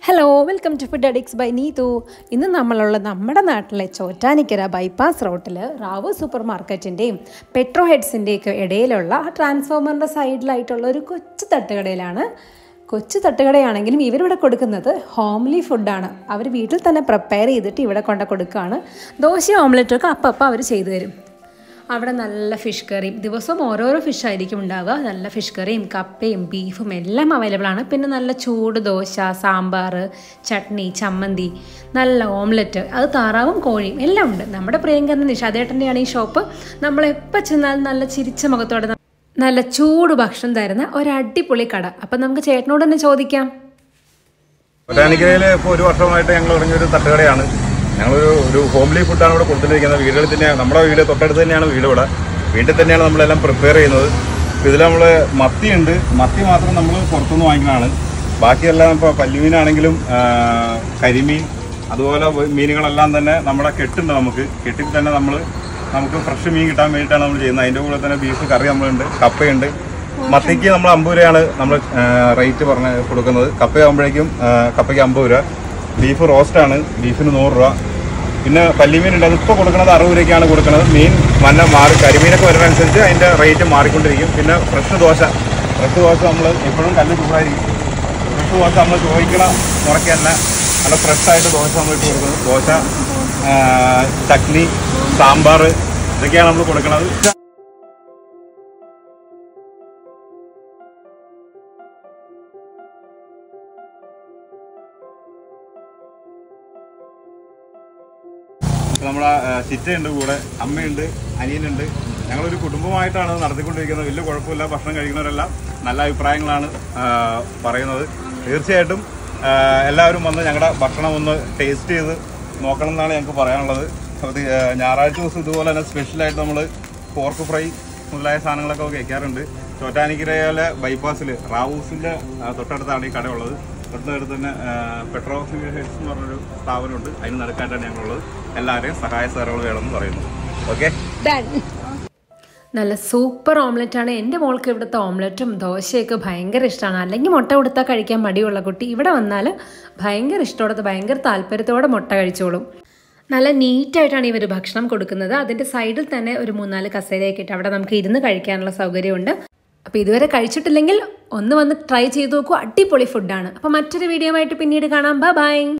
hello welcome to food addicts by Neethu ഇന്ന് നമ്മളുള്ള നമ്മുടെ നാട്ടിലെ ചോറ്റാനിക്കര ബൈപ്പാസ് റോട്ടിൽ റാവു സൂപ്പർ മാർക്കറ്റിൻ്റെയും പെട്രോ ഹെഡ്സിൻ്റെയൊക്കെ ഇടയിലുള്ള ആ ട്രാൻസ്ഫോമറിൻ്റെ സൈഡിലായിട്ടുള്ള ഒരു കൊച്ചു തട്ടുകടയിലാണ് കൊച്ചു തട്ടുകടയാണെങ്കിലും ഇവരിവിടെ കൊടുക്കുന്നത് ഹോംലി ഫുഡാണ് അവർ വീട്ടിൽ തന്നെ പ്രിപ്പയർ ചെയ്തിട്ട് ഇവിടെ കൊണ്ട് കൊടുക്കുകയാണ് ദോശയും ഓംലെറ്റൊക്കെ അപ്പം അപ്പം അവർ ചെയ്തു തരും അവിടെ നല്ല ഫിഷ് കറിയും ദിവസവും ഓരോരോ ഫിഷ് ആയിരിക്കും ഉണ്ടാവുക നല്ല ഫിഷ് കറിയും കപ്പയും ബീഫും എല്ലാം അവൈലബിൾ ആണ് പിന്നെ നല്ല ചൂട് ദോശ സാമ്പാർ ചട്നി ചമ്മന്തി നല്ല ഓംലെറ്റ് അത് താറാവും കോഴിയും എല്ലാം ഉണ്ട് നമ്മുടെ പ്രിയങ്കരൻ നിഷാദേട്ടൻ്റെയാണ് ഈ ഷോപ്പ് നമ്മളെപ്പോൾ ചെന്നാലും നല്ല ചിരിച്ച മുഖത്തോടെ ന- നല്ല ചൂട് ഭക്ഷണം തരുന്ന ഒരു അടിപൊളി കട അപ്പം നമുക്ക് ചേട്ടനോട് തന്നെ ചോദിക്കാം ബൊട്ടാനിക്കലയിൽ ഇപ്പോൾ ഒരു വർഷമായിട്ട് ഞങ്ങൾ തുടങ്ങിയ ഒരു തട്ടുകടയാണ് ഞങ്ങളൊരു ഒരു ഹോംലി ഫുഡാണ് ഇവിടെ കൊടുത്തിരിക്കുന്നത് വീടുകളിൽ തന്നെ നമ്മുടെ വീട് തൊട്ടടുത്ത് തന്നെയാണ് വീട് ഇവിടെ വീട്ടിൽ തന്നെയാണ് നമ്മളെല്ലാം പ്രിപ്പയർ ചെയ്യുന്നത് ഇതിൽ നമ്മൾ മത്തിയുണ്ട് മത്തി മാത്രം നമ്മൾ പുറത്തുനിന്ന് വാങ്ങിക്കുന്നതാണ് ബാക്കിയെല്ലാം ഇപ്പോൾ പല്ലുമീനാണെങ്കിലും ആ, കരിമീൻ അതുപോലെ മീനുകളെല്ലാം തന്നെ നമ്മുടെ കെട്ടുണ്ട് നമുക്ക് കെട്ടിൽ തന്നെ നമ്മൾ നമുക്ക് ഫ്രഷ് മീൻ കിട്ടാൻ വേണ്ടിയിട്ടാണ് നമ്മൾ ചെയ്യുന്നത് അതിൻ്റെ കൂടെ തന്നെ ബീഫ് കറി നമ്മളുണ്ട് കപ്പയുണ്ട് മത്തിക്ക് നമ്മൾ അമ്പത് രൂപയാണ് നമ്മൾ റേറ്റ് പറഞ്ഞ് കൊടുക്കുന്നത് കപ്പയാകുമ്പോഴേക്കും ആ, കപ്പയ്ക്ക് അമ്പത് രൂപ ബീഫ് റോസ്റ്റാണ് ബീഫിന് നൂറ് രൂപ പിന്നെ പല്ലിമീൻ ഉണ്ട് അതിപ്പോൾ കൊടുക്കുന്നത് അറുപത് രൂപയ്ക്കാണ് കൊടുക്കുന്നത് മീൻ മന്ന മാറി കരിമീനൊക്കെ വരുന്നതനുസരിച്ച് അതിൻ്റെ റേറ്റ് മാറിക്കൊണ്ടിരിക്കും പിന്നെ ഫ്രഷ് ദോശ ഫ്രഷ് ദോശ നമ്മൾ എപ്പോഴും കല്ല് ചൂടായിരിക്കും ഫ്രഷ് ദോശ നമ്മൾ ചോദിക്കണ മുറയ്ക്ക് തന്നെ നല്ല ഫ്രഷായിട്ട് ദോശ നമ്മൾ ഇട്ട് കൊടുക്കുന്നത് ദോശ ആ, ചട്നി സാമ്പാർ ഇതൊക്കെയാണ് നമ്മൾ കൊടുക്കുന്നത് നമ്മുടെ ചിറ്റയുണ്ട് കൂടെ അമ്മയുണ്ട് അനിയനുണ്ട് ഞങ്ങളൊരു കുടുംബമായിട്ടാണ് ഇത് നടത്തിക്കൊണ്ടിരിക്കുന്നത് വലിയ കുഴപ്പമില്ല ഭക്ഷണം കഴിക്കുന്നവരെല്ലാം നല്ല അഭിപ്രായങ്ങളാണ് ആ, പറയുന്നത് തീർച്ചയായിട്ടും ആ, എല്ലാവരും വന്ന് ഞങ്ങളുടെ ഭക്ഷണം ഒന്ന് ടേസ്റ്റ് ചെയ്ത് നോക്കണം എന്നാണ് ഞങ്ങൾക്ക് പറയാനുള്ളത് അത് ആ, ഞായറാഴ്ച ദിവസം ഇതുപോലെ തന്നെ സ്പെഷ്യലായിട്ട് നമ്മൾ പോർക്ക് ഫ്രൈ മുതലായ സാധനങ്ങളൊക്കെ കഴിക്കാറുണ്ട് ചോറ്റാനിക്കരയിലെ ബൈപ്പാസിൽ റാവൂസിൻ്റെ തൊട്ടടുത്താണ് ഈ കടയുള്ളത് തൊട്ടടുത്ത് തന്നെ പെട്രോ ഹെഡ്സ് എന്ന് പറഞ്ഞൊരു സ്ഥാപനമുണ്ട് അതിന് നടക്കായിട്ടാണ് ഞങ്ങളുള്ളത് എല്ലാവരെയും സഹായ സഹകരണങ്ങൾ വേണമെന്ന് പറയുന്നു ഓക്കെ നല്ല സൂപ്പർ ഓംലെറ്റ് ആണ് എൻ്റെ മോൾക്ക് ഇവിടുത്തെ ഓംലെറ്റും ദോശയൊക്കെ ഭയങ്കര ഇഷ്ടമാണ് അല്ലെങ്കിൽ മുട്ട കൊടുത്താൽ കഴിക്കാൻ മടിയുള്ള കുട്ടി ഇവിടെ വന്നാൽ ഭയങ്കര ഇഷ്ടത്തോടെ ഭയങ്കര താല്പര്യത്തോടെ മുട്ട കഴിച്ചോളും നല്ല നീറ്റായിട്ടാണ് ഇവർ ഭക്ഷണം കൊടുക്കുന്നത് അതിൻ്റെ സൈഡിൽ തന്നെ ഒരു മൂന്നാല് കസേരയൊക്കെ ഇട്ട് അവിടെ നമുക്ക് ഇരുന്ന് കഴിക്കാനുള്ള സൗകര്യമുണ്ട് അപ്പോൾ ഇതുവരെ കഴിച്ചിട്ടില്ലെങ്കിൽ ഒന്ന് വന്ന് ട്രൈ ചെയ്ത് നോക്കൂ അടിപൊളി ഫുഡാണ് അപ്പോൾ മറ്റൊരു വീഡിയോ ആയിട്ട് പിന്നീട് കാണാം ബൈ ബൈ